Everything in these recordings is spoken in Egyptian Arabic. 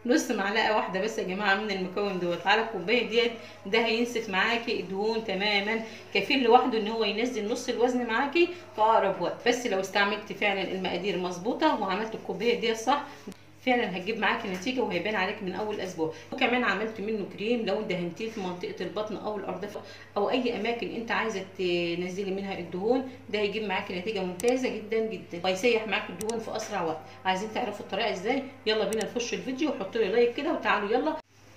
نص معلقه واحده بس يا جماعه من المكون دوت على الكوبايه ديت ده هينسف معاكي الدهون تماما كفيل لوحده ان هو ينزل نص الوزن معاكي في اقرب وقت بس لو استعملت فعلا المقادير مظبوطه وعملت الكوبايه ديت صح فعلا هتجيب معاكي نتيجه وهيبان عليك من اول اسبوع وكمان عملت منه كريم لو دهنتيه في منطقه البطن او الارداف او اي اماكن انت عايزه تنزلي منها الدهون ده هيجيب معاكي نتيجه ممتازه جدا جدا وهيسيح معاكي الدهون في اسرع وقت عايزين تعرفوا الطريقه ازاي يلا بينا نخش الفيديو وحطوا لي لايك كده وتعالوا يلا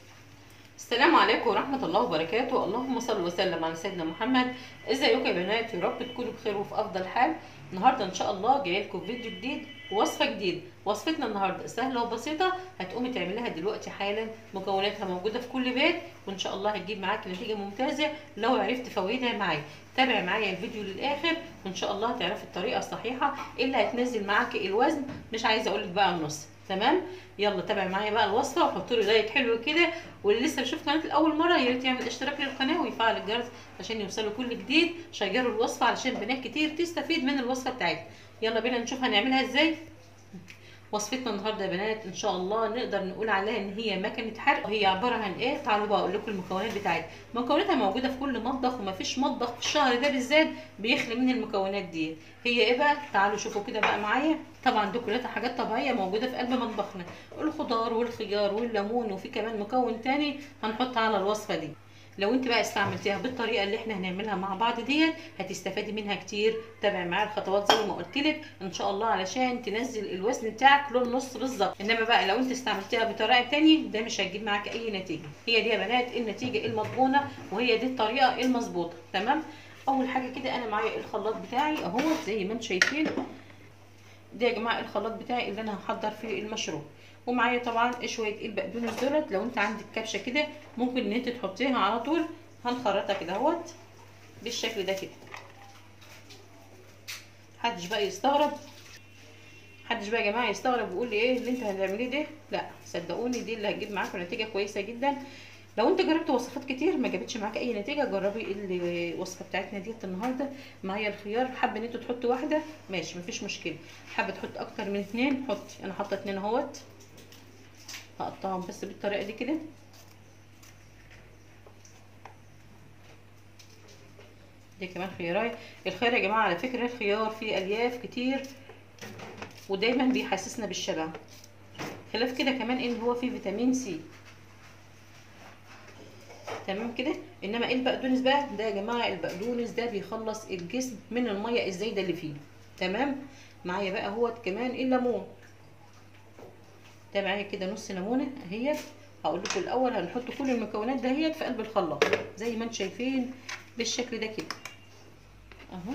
السلام عليكم ورحمة الله وبركاته اللهم صل وسلم على سيدنا محمد ازيكم يا بنات يا رب تكونوا بخير وفي افضل حال النهارده ان شاء الله جايه لكم فيديو جديد ووصفه جديد وصفتنا النهارده سهله وبسيطه هتقومي تعمليها دلوقتي حالا مكوناتها موجوده في كل بيت وان شاء الله هتجيب معاكي نتيجه ممتازه لو عرفت فوائدها معايا تابع معايا الفيديو للاخر وان شاء الله هتعرفي الطريقه الصحيحه اللي هتنزل معاكي الوزن مش عايزه اقول لك بقى النص تمام يلا تابع معايا بقى الوصفه وحطوا لي لايك حلو كده واللي لسه بيشوف قناتي لاول مره يا ريت يعمل اشتراك للقناه ويفعل الجرس عشان يوصله كل جديد شيروا الوصفه علشان بنات كتير تستفيد من الوصفه بتاعتنا يلا بينا نشوف هنعملها ازاي وصفتنا النهارده يا بنات ان شاء الله نقدر نقول عليها ان هي مكنه حرق وهي عباره عن ايه تعالوا بقى اقول لكم المكونات بتاعتها مكوناتها موجوده في كل مطبخ ومفيش مطبخ في الشهر ده بالذات بيخلي من المكونات دي هي ايه بقى تعالوا شوفوا كده بقى معايا طبعا دي كلها حاجات طبيعيه موجوده في قلب مطبخنا الخضار والخيار والليمون وفي كمان مكون تاني هنحطه على الوصفه دي لو انت بقى استعملتيها بالطريقه اللي احنا هنعملها مع بعض ديت هتستفادي منها كتير تابع معايا الخطوات زي ما قلت لك ان شاء الله علشان تنزل الوزن بتاعك للنص بالظبط انما بقى لو انت استعملتيها بطريقه تانية ده مش هتجيب معاك اي نتيجه هي دي يا بنات النتيجه المضمونه وهي دي الطريقه المظبوطه تمام اول حاجه كده انا معايا الخلاط بتاعي اهو زي ما انتم شايفين ده يا جماعه الخلاط بتاعي اللي انا هحضر فيه المشروب ومعايا طبعا شويه البقدونس دولت لو انت عندك كبشه كده ممكن ان انت تحطيها على طول هنخرطها كده اهوت بالشكل ده كده محدش بقى يستغرب محدش بقى يا جماعه يستغرب ويقول لي ايه اللي انت هتعمليه ده لا صدقوني دي اللي هتجيب معاكم نتيجه كويسه جدا لو انت جربت وصفات كتير ما جابتش معاك اي نتيجه جربي الوصفه بتاعتنا ديت النهارده معايا الخيار حابه ان انت تحطي واحده ماشي مفيش مشكله حابه تحط اكتر من اتنين حطي انا حاطه اتنين اهوت هقطعهم بس بالطريقه دي كده دي كمان خيارايه الخيار يا جماعه على فكره الخيار فيه الياف كتير ودايما بيحسسنا بالشبع خلاف كده كمان ان هو فيه فيتامين سي تمام كده انما البقدونس بقى ده يا جماعه البقدونس ده بيخلص الجسم من الميه الزايده اللي فيه تمام معايا بقى اهوت كمان الليمون ده معايا كده نص ليمونه اهيت هقول لكم الاول هنحط كل المكونات دهيت في قلب الخلاط زي ما انتم شايفين بالشكل ده كده اهو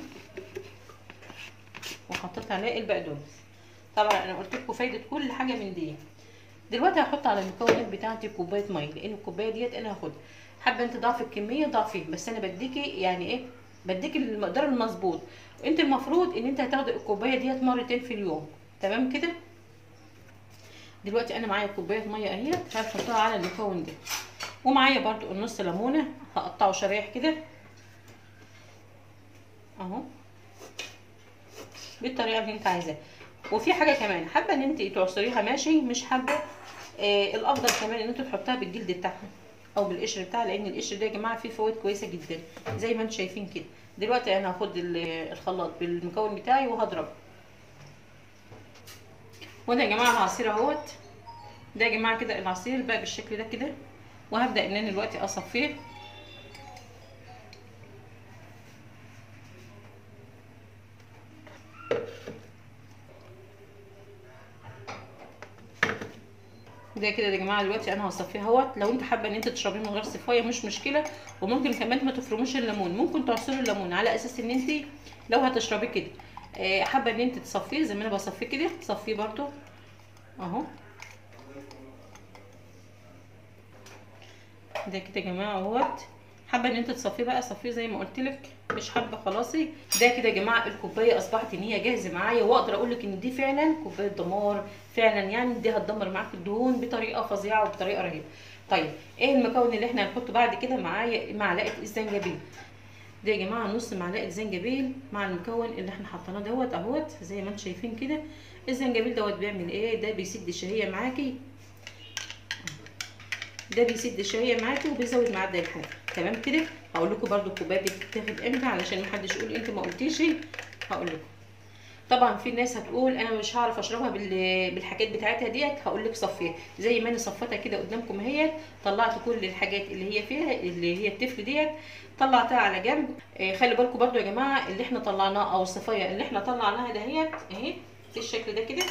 وحطيت عليه البقدونس طبعا انا قلت لكم فايده كل حاجه من دي دلوقتي هحط على المكونات بتاعتي كوبايه ميه لان الكوبايه ديت انا هاخدها حابه انت ضعف الكميه ضعفيه بس انا بديكي يعني ايه بديكي المقدار المظبوط انت المفروض ان انت هتاخدي الكوبايه ديت مرتين في اليوم تمام كده دلوقتي انا معايا كوبايه ميه اهيت هحطها على المكون ده ومعايا برضو النص ليمونه هقطعه شرايح كده اهو بالطريقه اللي انت عايزاها وفي حاجه كمان حابه ان انت تعصريها ماشي مش حابه آه الافضل كمان ان انت تحطها بالجلد بتاعها او بالقشر بتاعها لان القشر ده يا جماعه فيه فوائد كويسه جدا زي ما انتم شايفين كده دلوقتي انا هاخد الخلاط بالمكون بتاعي وهضربه وده يا جماعه العصير اهوت ده يا جماعه كده العصير بقى بالشكل ده كده وهبدا ان انا دلوقتي اصفيه ده كده يا جماعه دلوقتي انا هصفيه اهوت لو انت حابه ان انت تشربيه من غير صفايه مش مشكله وممكن كمان ما تفرموش الليمون ممكن تعصري الليمون على اساس ان انت لو هتشربيه كده حابه ان انت تصفيه زي ما انا بصفيه كده تصفيه برده اهو ده كده يا جماعه اهوت حابه ان انت تصفيه بقى صفيه زي ما قلت لك مش حابه خلاصي ده كده يا جماعه الكوبايه اصبحت ان هي جاهزه معايا واقدر اقول لك ان دي فعلا كوبايه دمار فعلا يعني دي هتدمر معاك الدهون بطريقه فظيعه وبطريقه رهيبه طيب ايه المكون اللي احنا هنحطه بعد كده معايا معلقه الزنجبيل ده يا جماعه نص معلقه زنجبيل مع المكون اللي احنا حطيناه دوت اهوت زي ما انتم شايفين كده الزنجبيل دوت بيعمل ايه ده بيسد الشهيه معاكي ده بيسد شويه معاكي وبيزود معدل الحرق تمام كده هقول لكم برده الكوبايه دي بتتاخد امتى علشان محدش يقول انت ما قلتيش هقول لكم طبعا في ناس هتقول انا مش هعرف اشربها بالحاجات بتاعتها ديت هقول لك صفيها زي ما انا صفتها كده قدامكم اهي طلعت كل الحاجات اللي هي فيها اللي هي التفل ديت طلعتها على جنب آه خلي بالكم برده يا جماعه اللي احنا طلعناه او الصفايه اللي احنا طلعناها دهيت اهي بالشكل ده كده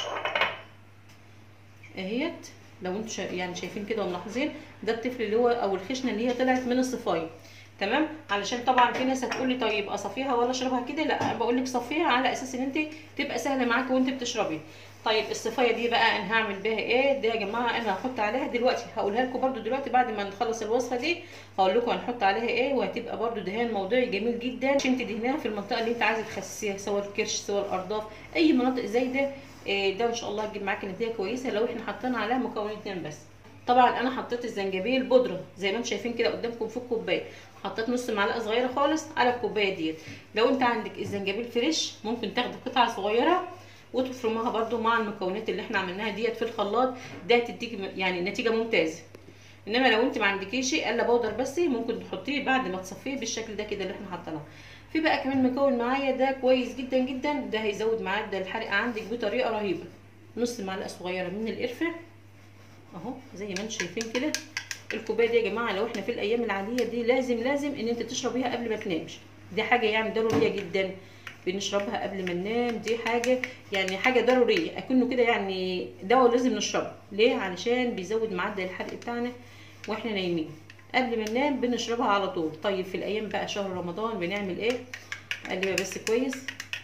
اهيت لو انتوا شا... يعني شايفين كده وملاحظين ده الطفل اللي هو او الخشنه اللي هي طلعت من الصفايه تمام علشان طبعا في ناس هتقول لي طيب اصفيها ولا اشربها كده لا بقول لك صفيها على اساس ان انت تبقى سهله معاكي وانت بتشربي طيب الصفايه دي بقى انا هعمل بيها ايه ده يا جماعه انا هحط عليها دلوقتي هقولها لكم برده دلوقتي بعد ما نخلص الوصفه دي هقول لكم هنحط عليها ايه وهتبقى برده دهان موضوعي جميل جدا عشان تدهنيها في المنطقه اللي انت عايزه تخسسيها سواء الكرش سواء الارداف اي مناطق زي ده إيه ده ان شاء الله هتجيب معاكي نتيجه كويسه لو احنا حطينا عليها مكونين بس طبعا انا حطيت الزنجبيل بودره زي ما انتم شايفين كده قدامكم في الكوبايه حطيت نص معلقه صغيره خالص على الكوبايه ديت لو انت عندك الزنجبيل فريش ممكن تاخدي قطعه صغيره وتفرموها برده مع المكونات اللي احنا عملناها ديت في الخلاط ده هتديك يعني نتيجه ممتازه انما لو انت ما عندكيش الا بودر بس ممكن تحطيه بعد ما تصفيه بالشكل ده كده اللي احنا حطيناه في بقى كمان مكون معايا ده كويس جدا جدا ده هيزود معدل الحرق عندك بطريقه رهيبه نص معلقه صغيره من القرفه اهو زي ما انتم شايفين كده الكوبايه دي يا جماعه لو احنا في الايام العاديه دي لازم لازم ان انت تشربيها قبل ما تنامش دي حاجه يعني ضروريه جدا بنشربها قبل ما ننام دي حاجه يعني حاجه ضروريه اكنه كده يعني دواء لازم نشربه ليه علشان بيزود معدل الحرق بتاعنا واحنا نايمين قبل ما ننام بنشربها على طول طيب في الايام بقى شهر رمضان بنعمل ايه قلبها بس كويس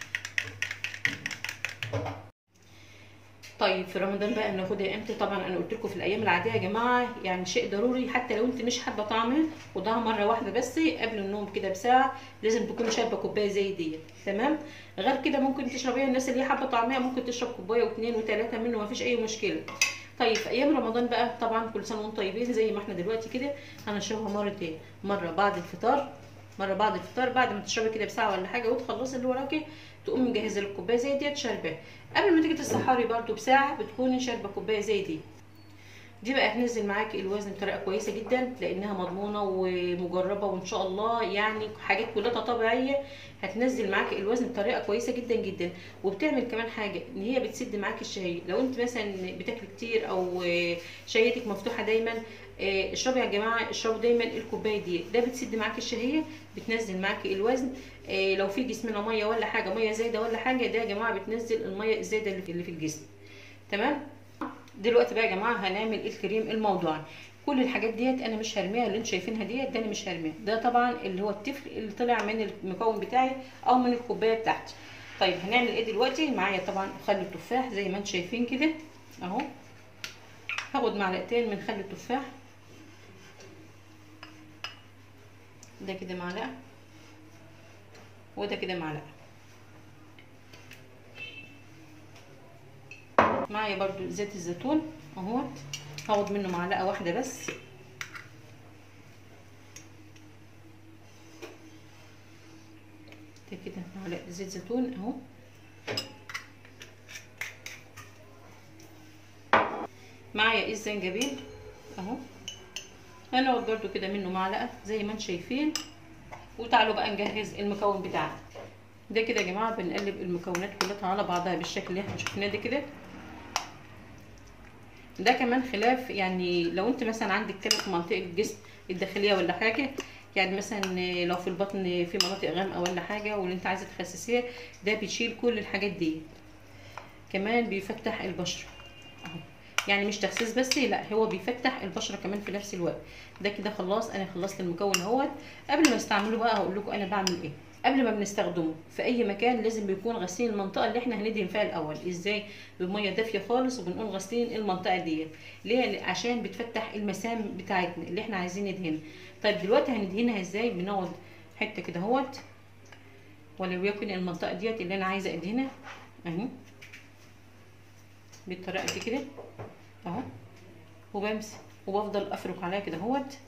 طيب في رمضان بقى بناخدها امتى طبعا انا قلت لكم في الايام العاديه يا جماعه يعني شيء ضروري حتى لو انت مش حابه طعمها خدها مره واحده بس قبل النوم كده بساعه لازم تكون شاربه كوبايه زي ديت تمام غير كده ممكن تشربيها الناس اللي هي حابه طعمها ممكن تشرب كوبايه واثنين وثلاثه منه مفيش اي مشكله طيب في ايام رمضان بقى طبعا كل سنه وانتم طيبين زي ما احنا دلوقتي كده هنشربها مرتين مره بعد الفطار مره بعد الفطار بعد ما تشربي كده بساعه ولا حاجه وتخلصي اللي وراكي تقومي مجهزه لك كوبايه زي ديت شارباها قبل ما تيجي تسحري برده بساعه بتكوني شاربه كوبايه زي دي دي بقى هتنزل معاكي الوزن بطريقه كويسه جدا لانها مضمونه ومجربه وان شاء الله يعني حاجات كلها طبيعيه هتنزل معاكي الوزن بطريقه كويسه جدا جدا وبتعمل كمان حاجه ان هي بتسد معاكي الشهيه لو انت مثلا بتاكلي كتير او شهيتك مفتوحه دايما اشربوا يا جماعه اشربوا دايما الكوبايه دي ده بتسد معاكي الشهيه بتنزل معاكي الوزن إيه لو في جسمنا ميه ولا حاجه ميه زايده ولا حاجه ده يا جماعه بتنزل الميه الزايده اللي في, اللي في الجسم تمام دلوقتي بقى يا جماعه هنعمل الكريم الموضوعي كل الحاجات ديت انا مش هرميها اللي انتوا شايفينها ديت ده انا مش هرميها ده طبعا اللي هو التفل اللي طلع من المكون بتاعي او من الكوبايه بتاعتي طيب هنعمل ايه دلوقتي معايا طبعا خل التفاح زي ما انتوا شايفين كده اهو هاخد معلقتين من خل التفاح ده كده معلقه وده كده معلقه معايا برضو زيت الزيتون اهوت هاخد منه معلقه واحده بس ده كده معلقه زيت زيتون اهو معايا الزنجبيل اهو هناخد برضو كده منه معلقه زي ما انتم شايفين وتعالوا بقى نجهز المكون بتاعنا ده كده يا جماعه بنقلب المكونات كلها على بعضها بالشكل اللي احنا شفناه ده كده ده كمان خلاف يعني لو انت مثلا عندك كده في منطقه الجسم الداخليه ولا حاجه يعني مثلا لو في البطن في مناطق غامقه ولا حاجه واللي انت عايزه تخسسيها ده بيشيل كل الحاجات دي كمان بيفتح البشره اهو يعني مش تخسيس بس لا هو بيفتح البشره كمان في نفس الوقت ده كده خلاص انا خلصت المكون اهوت قبل ما استعمله بقى هقول لكم انا بعمل ايه قبل ما بنستخدمه في اي مكان لازم بيكون غاسلين المنطقه اللي احنا هندهن فيها الاول ازاي بميه دافيه خالص وبنقوم غاسلين المنطقه ديت ليه عشان بتفتح المسام بتاعتنا اللي احنا عايزين ندهنها طيب دلوقتي هندهنها ازاي بنقعد حته كده اهوت ولو يكن المنطقه ديت اللي انا عايزه ادهنها اهي بالطريقه دي كده اهو وبمسك وبفضل افرك عليها كده اهوت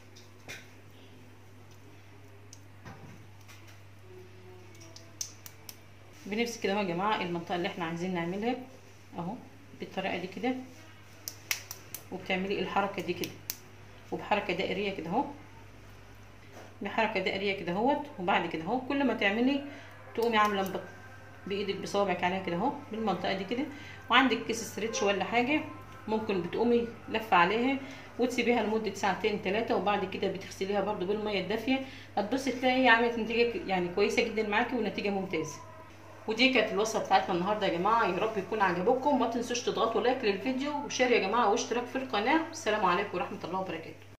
بنمسك كده اهو يا جماعه المنطقه اللي احنا عايزين نعملها اهو بالطريقه دي كده وبتعملي الحركه دي كده وبحركه دائريه كده اهو بحركه دائريه كده اهوت وبعد كده اهو كل ما تعملي تقومي عامله بط- بايدك بصوابعك عليها كده اهو بالمنطقه دي كده وعندك كيس استرتش ولا حاجه ممكن بتقومي لفه عليها وتسيبيها لمده ساعتين ثلاثه وبعد كده بتغسليها برضو بالميه الدافيه هتبصي تلاقي هي عملت نتيجه يعني كويسه جدا معاكي ونتيجه ممتازه ودي كانت الوصفه بتاعتنا النهارده يا جماعه يا رب يكون عجبكم ما تنسوش تضغطوا لايك للفيديو وشير يا جماعه واشتراك في القناه والسلام عليكم ورحمه الله وبركاته